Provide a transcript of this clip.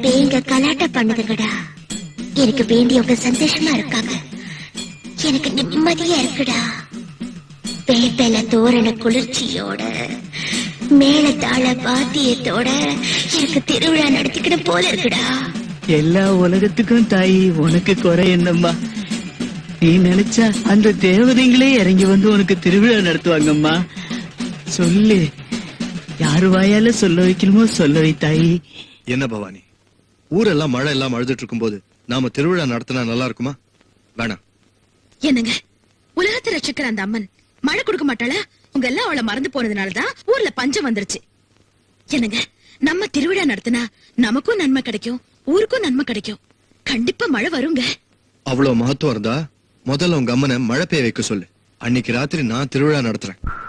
பேங்க கலாட்டம் பண்ணுதுங்கடா எனக்கு வேண்டியவங்க சந்தோஷமா இருக்காங்க எனக்கு நிம்மதியா இருக்குடா பேப்பேல தோரண குளிர்ச்சியோட மேல தாள வாத்தியத்தோட எனக்கு திருவிழா நடத்திக்கிட்டு போல இருக்குடா எல்லா உலகத்துக்கும் தாயி உனக்கு குறை என்னம்மா நீ நினைச்சா அந்த தேவதைங்களே இறங்கி வந்து உனக்கு திருவிழா நடத்துவாங்கம்மா சொல்லு யாரு வாயால சொல்ல வைக்கணுமோ சொல்ல வை தாயி என்ன பவானி ஊரெல்லாம் மழை எல்லாம் அழுதுட்டு இருக்கும்போது நாம திருவிழா நடத்தினா நல்லா இருக்குமா வேணாம் என்னங்க உலகத்தை ரட்சிக்கிற அந்த அம்மன் மழை கொடுக்க மாட்டாளா உங்க எல்லாம் அவளை மறந்து போனதுனாலதான் ஊர்ல பஞ்சம் வந்துருச்சு என்னங்க நம்ம திருவிழா நடத்தினா நமக்கும் நன்மை கிடைக்கும் ஊருக்கும் நன்மை கிடைக்கும் கண்டிப்பா மழை வருங்க அவ்வளவு மகத்துவம் இருந்தா முதல்ல உங்க அம்மனை மழை பெய்ய வைக்க சொல்லு அன்னைக்கு ராத்திரி நான் திருவிழா நடத்துறேன்